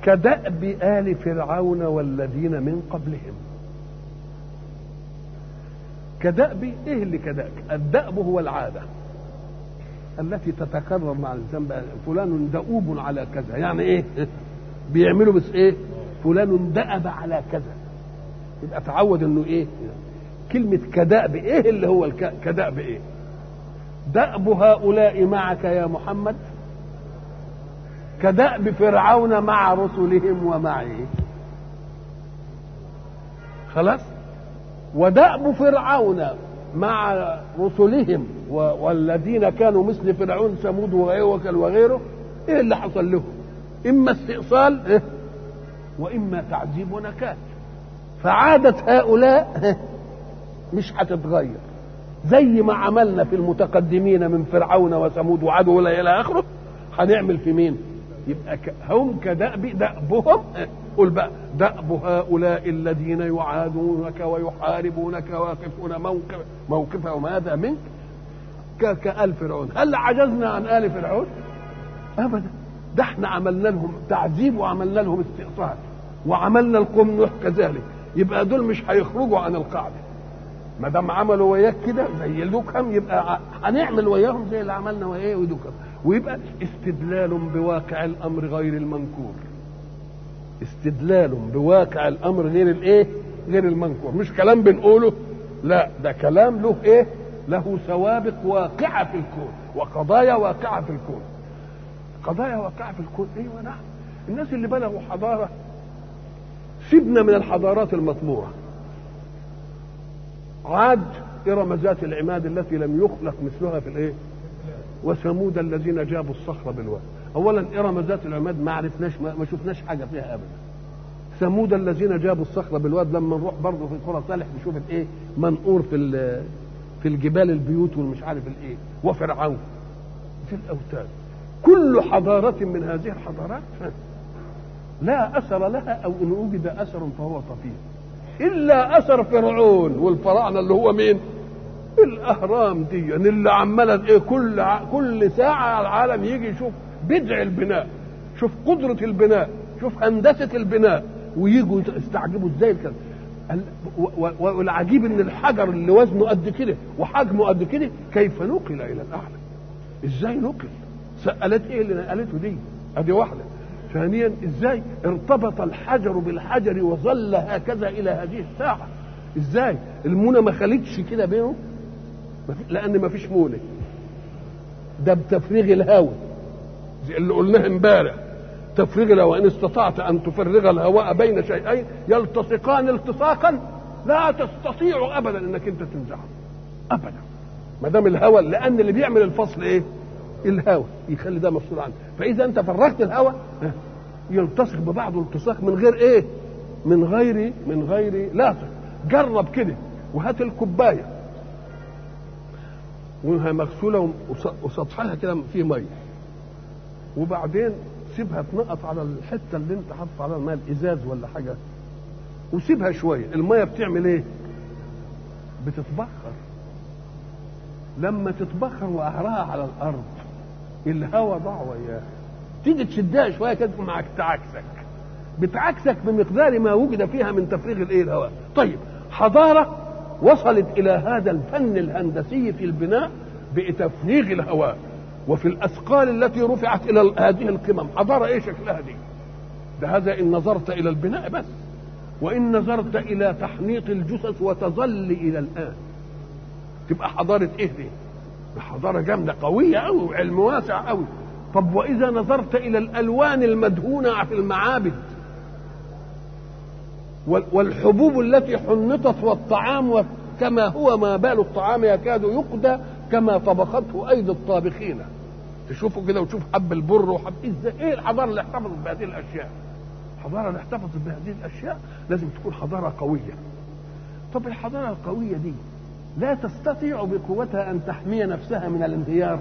كدأب آل فرعون والذين من قبلهم كدأب ايه اللي كدأب الدأب هو العادة التي تتكرر مع الانسان بقى فلان دؤوب على كذا يعني ايه بيعملوا بس ايه فلان دأب على كذا يبقى تعود انه ايه كلمة كدأب ايه اللي هو الك... كدأب ايه دأب هؤلاء معك يا محمد كدأب فرعون مع رسلهم ومعه خلاص ودأب فرعون مع رسلهم والذين كانوا مثل فرعون ثمود وغيره وغيره ايه اللي حصل لهم اما استئصال إيه؟ واما تعذيب ونكات فعادة هؤلاء مش هتتغير زي ما عملنا في المتقدمين من فرعون وثمود وعاد الى اخره هنعمل في مين يبقى هم كدأب دأبهم قل بقى دأب هؤلاء الذين يعادونك ويحاربونك واقفون موقف موقفهم هذا منك كآل فرعون هل عجزنا عن آل فرعون أبدا ده احنا عملنا لهم تعذيب وعملنا لهم استئصال وعملنا القوم نوح كذلك يبقى دول مش هيخرجوا عن القاعده ما دام عملوا وياك كده زي لوكم يبقى هنعمل وياهم زي اللي عملنا وياه ودوكم ويبقى استدلال بواقع الامر غير المنكور استدلال بواقع الامر غير الايه غير المنكور مش كلام بنقوله لا ده كلام له ايه له سوابق واقعه في الكون وقضايا واقعه في الكون قضايا واقعه في الكون ايوه نعم الناس اللي بلغوا حضاره سيبنا من الحضارات المطموره عاد إرم ذات العماد التي لم يخلق مثلها في الإيه؟ وثمود الذين جابوا الصخر بالواد. أولا إرم ذات العماد ما عرفناش ما شفناش حاجة فيها أبدا. ثمود الذين جابوا الصخر بالواد لما نروح برضه في قرى صالح نشوف الإيه؟ منقور في في الجبال البيوت والمش عارف الإيه؟ وفرعون في الأوتاد. كل حضارة من هذه الحضارات لا أثر لها أو إن وجد أثر فهو طفيف. الا اثر فرعون والفراعنه اللي هو مين الاهرام دي اللي عماله ايه كل كل ساعه العالم يجي يشوف بدع البناء شوف قدره البناء شوف هندسه البناء ويجوا يستعجبوا ازاي الكلام والعجيب ان الحجر اللي وزنه قد كده وحجمه قد كده كيف نقل الى الاعلى ازاي نقل سالت ايه اللي نقلته دي ادي واحده ثانيا ازاي ارتبط الحجر بالحجر وظل هكذا الى هذه الساعه ازاي المونه ما خلتش كده بينهم لان ما فيش مونه ده بتفريغ الهواء زي اللي قلناه امبارح تفريغ الهواء ان استطعت ان تفرغ الهواء بين شيئين يلتصقان التصاقا لا تستطيع ابدا انك انت تنزعهم ابدا ما دام الهواء لان اللي بيعمل الفصل ايه الهواء يخلي ده مفصول عنه فاذا انت فرغت الهواء يلتصق ببعضه التصاق من غير ايه من غير من غير لاصق جرب كده وهات الكوبايه وهي مغسوله وسطحها كده فيه ميه وبعدين سيبها تنقط على الحته اللي انت حاطط عليها الماء الازاز ولا حاجه وسيبها شويه الميه بتعمل ايه بتتبخر لما تتبخر وقهرها على الارض الهواء ضاع وياها تيجي تشدها شويه كده معك تعكسك بتعكسك بمقدار ما وجد فيها من تفريغ الايه الهواء طيب حضاره وصلت الى هذا الفن الهندسي في البناء بتفريغ الهواء وفي الاثقال التي رفعت الى هذه القمم حضاره ايه شكلها دي ده هذا ان نظرت الى البناء بس وان نظرت الى تحنيط الجثث وتظل الى الان تبقى حضاره ايه دي حضاره جامده قويه قوي وعلم واسع قوي طب واذا نظرت الى الالوان المدهونه في المعابد والحبوب التي حنطت والطعام كما هو ما بال الطعام يكاد يقدى كما طبخته ايدي الطابخين تشوفوا كده وتشوف حب البر وحب ازاي ايه الحضاره اللي احتفظت بهذه الاشياء الحضاره اللي احتفظت بهذه الاشياء لازم تكون حضاره قويه طب الحضاره القويه دي لا تستطيع بقوتها ان تحمي نفسها من الانهيار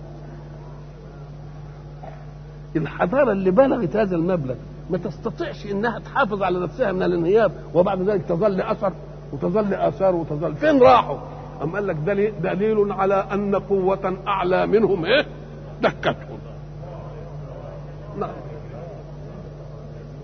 الحضاره اللي بلغت هذا المبلغ ما تستطيعش انها تحافظ على نفسها من الانهيار وبعد ذلك تظل اثر وتظل اثار وتظل فين راحوا؟ أم قال لك دليل على ان قوة اعلى منهم ايه؟ دكتهم. نعم.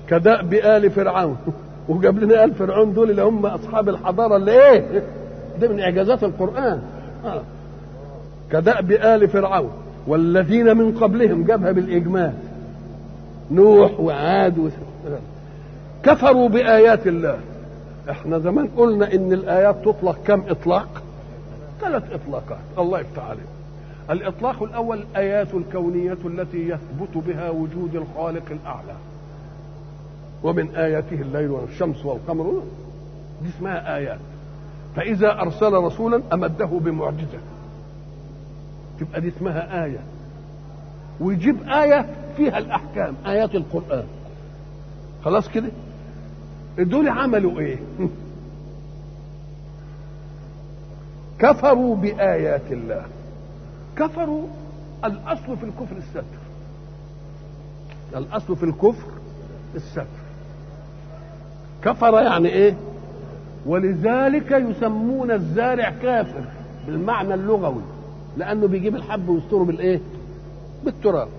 كدأب آل فرعون وجاب لنا آل فرعون دول اللي هم أصحاب الحضارة اللي إيه ده من إعجازات القرآن آه. كدأب آل فرعون والذين من قبلهم جابها بالإجمال نوح وعاد و... كفروا بآيات الله احنا زمان قلنا ان الآيات تطلق كم إطلاق ثلاث إطلاقات الله يفتح عليهم الإطلاق الأول الآيات الكونية التي يثبت بها وجود الخالق الأعلى ومن آياته الليل والشمس والقمر دي اسمها آيات فإذا أرسل رسولا أمده بمعجزة تبقى دي اسمها آية ويجيب آية فيها الأحكام آيات القرآن خلاص كده دول عملوا إيه كفروا بآيات الله كفروا الأصل في الكفر الستر الأصل في الكفر الستر كفر يعني إيه ولذلك يسمون الزارع كافر بالمعنى اللغوي لأنه بيجيب الحب ويستره بالإيه بالتراب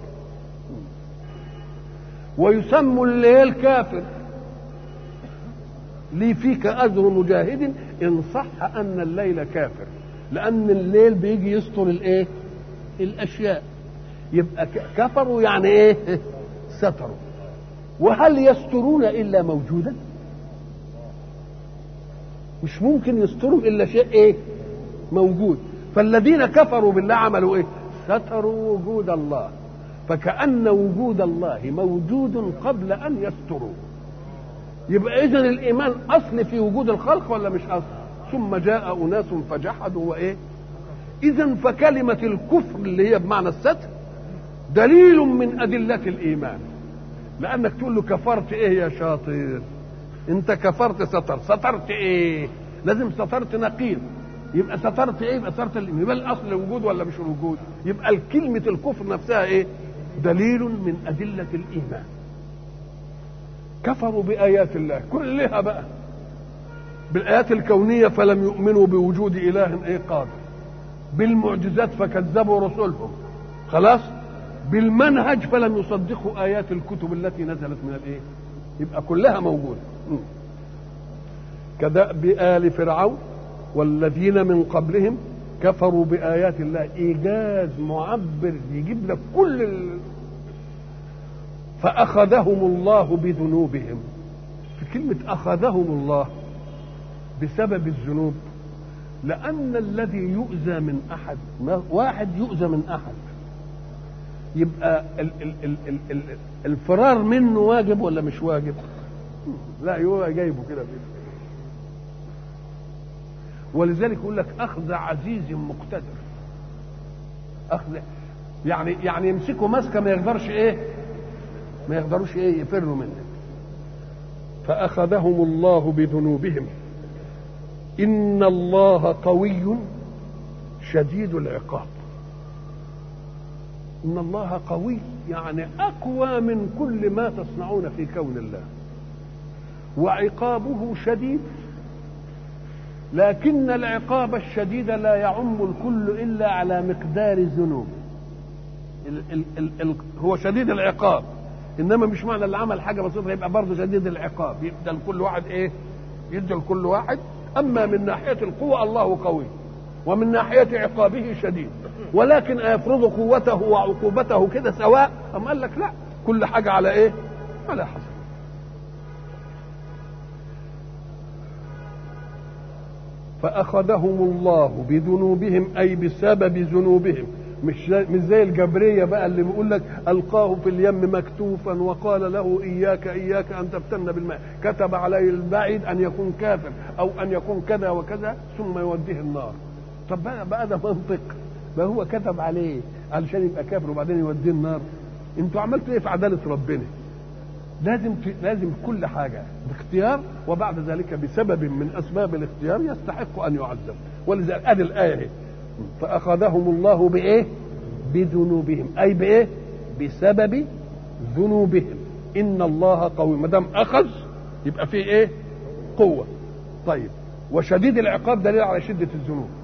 ويسموا الليل كافر لي فيك أجر مجاهد إن صح أن الليل كافر لأن الليل بيجي يستر الإيه الأشياء يبقى كفروا يعني إيه ستروا وهل يسترون إلا موجودا مش ممكن يستروا إلا شيء إيه موجود فالذين كفروا بالله عملوا إيه ستروا وجود الله فكأن وجود الله موجود قبل أن يستروا يبقى إذا الإيمان أصل في وجود الخلق ولا مش أصل ثم جاء أناس فجحدوا وإيه إذا فكلمة الكفر اللي هي بمعنى الستر دليل من أدلة الإيمان لأنك تقول له كفرت إيه يا شاطر أنت كفرت ستر سترت إيه لازم سترت نقيض يبقى سترت ايه يبقى سترت يبقى الاصل الوجود ولا مش الوجود يبقى كلمه الكفر نفسها ايه دليل من ادله الايمان كفروا بايات الله كلها بقى بالايات الكونيه فلم يؤمنوا بوجود اله ايه قادر بالمعجزات فكذبوا رسلهم خلاص بالمنهج فلم يصدقوا ايات الكتب التي نزلت من الايه يبقى كلها موجوده كدأب آل فرعون والذين من قبلهم كفروا بآيات الله إيجاز معبر يجيب لك كل ال... فأخذهم الله بذنوبهم في كلمة أخذهم الله بسبب الذنوب لأن الذي يؤذى من أحد ما واحد يؤذى من أحد يبقى ال ال ال ال ال الفرار منه واجب ولا مش واجب؟ لا هو جايبه كده ولذلك يقول لك اخذ عزيز مقتدر اخذ يعني يعني يمسكوا مسكه ما يقدرش ايه ما يقدروش ايه يفروا منه فاخذهم الله بذنوبهم ان الله قوي شديد العقاب ان الله قوي يعني اقوى من كل ما تصنعون في كون الله وعقابه شديد لكن العقاب الشديد لا يعم الكل الا على مقدار الذنوب ال ال ال ال هو شديد العقاب انما مش معنى اللي عمل حاجه بسيطه يبقى برضه شديد العقاب يبدا لكل واحد ايه يدي لكل واحد اما من ناحيه القوه الله قوي ومن ناحيه عقابه شديد ولكن يفرض قوته وعقوبته كده سواء أم قال لك لا كل حاجه على ايه على حسب فأخذهم الله بذنوبهم أي بسبب ذنوبهم مش مش زي الجبريه بقى اللي بيقول لك القاه في اليم مكتوفا وقال له اياك اياك ان تفتن بالماء كتب عليه البعيد ان يكون كافر او ان يكون كذا وكذا ثم يوديه النار طب بقى, بقى ده منطق ما هو كتب عليه علشان يبقى كافر وبعدين يوديه النار انتوا عملتوا ايه في عداله ربنا لازم في لازم كل حاجه باختيار وبعد ذلك بسبب من اسباب الاختيار يستحق ان يعذب ولذلك ادي الايه اهي فاخذهم الله بايه بذنوبهم اي بايه بسبب ذنوبهم ان الله قوي ما دام اخذ يبقى فيه ايه قوه طيب وشديد العقاب دليل على شده الذنوب